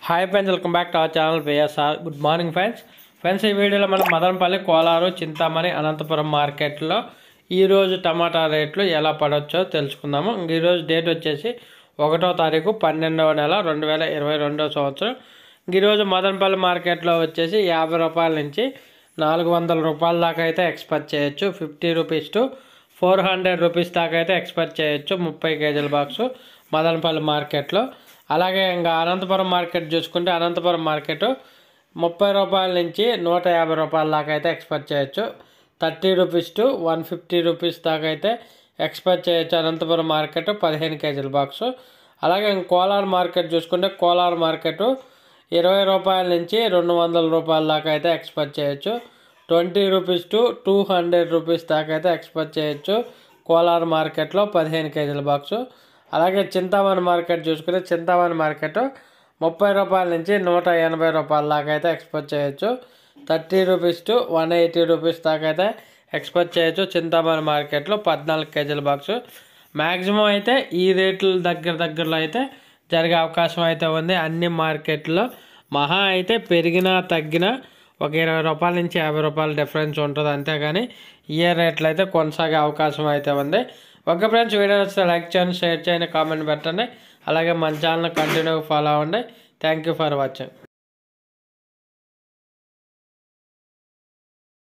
hi friends welcome back to our channel BSR good morning friends friends ఈ వీడియోలో మనం మదనపల్లి కోలారు చింతామణి అనంతపురం మార్కెట్లో ఈరోజు టమాటా రేట్లు ఎలా పడవచ్చో తెలుసుకుందాము ఇంక ఈరోజు డేట్ వచ్చేసి ఒకటో తారీఖు పన్నెండవ నెల రెండు వేల ఇరవై రెండవ సంవత్సరం ఇంక ఈరోజు మదనపల్లి మార్కెట్లో వచ్చేసి యాభై రూపాయల నుంచి నాలుగు వందల రూపాయల దాకా అయితే ఎక్స్పెక్ట్ చేయొచ్చు fifty rupees to four hundred rupees దాకా అయితే ఎక్స్పెక్ట్ చేయొచ్చు ముప్పై కేజీల బాక్సు మదనపల్లి మార్కెట్లో అలాగే ఇంకా అనంతపురం మార్కెట్ చూసుకుంటే అనంతపురం మార్కెట్ ముప్పై రూపాయల నుంచి నూట యాభై రూపాయల దాకా అయితే ఎక్స్పెక్ట్ చేయొచ్చు thirty rupees to one fifty rupees దాకా అయితే ఎక్స్పెక్ట్ చేయొచ్చు అనంతపురం మార్కెట్ పదిహేను కేజీల బాక్సు అలాగే ఇంక కోలార్ మార్కెట్ చూసుకుంటే కోలార్ మార్కెట్ ఇరవై రూపాయల నుంచి రెండు వందల రూపాయల దాకా అయితే ఎక్స్పెక్ట్ చేయొచ్చు twenty rupees to two hundred rupees దాకా అయితే ఎక్స్పెక్ట్ చేయొచ్చు కోలార్ మార్కెట్లో పదిహేను కేజీల బాక్సు అలాగే చింతామణి మార్కెట్ చూసుకుంటే చింతామణి మార్కెట్ ముప్పై రూపాయల నుంచి నూట ఎనభై రూపాయల దాకా అయితే ఎక్స్పెక్ట్ చేయొచ్చు thirty rupees to one eighty rupees దాకా అయితే ఎక్స్పెక్ట్ చేయొచ్చు చింతామణి మార్కెట్లో పద్నాలుగు కేజీల బాక్సు మ్యాక్సిమం అయితే ఈ రేట్ల దగ్గర దగ్గరలో అయితే జరిగే అవకాశం అయితే ఉంది అన్ని మార్కెట్లో మహా అయితే పెరిగినా తగ్గినా ఒక ఇరవై రూపాయల నుంచి యాభై రూపాయల డిఫరెన్స్ ఉంటుంది అంతేగాని ఏ రేట్లు అయితే కొనసాగే అవకాశం అయితే ఉంది ఓకే ఫ్రెండ్స్ వీడియో నచ్చితే లైక్ చేయండి షేర్ చేయండి కామెంట్ పెట్టండి అలాగే మన ఛానల్ కంటిన్యూగా ఫాలో అవ్వండి థ్యాంక్ యూ ఫర్ వాచింగ్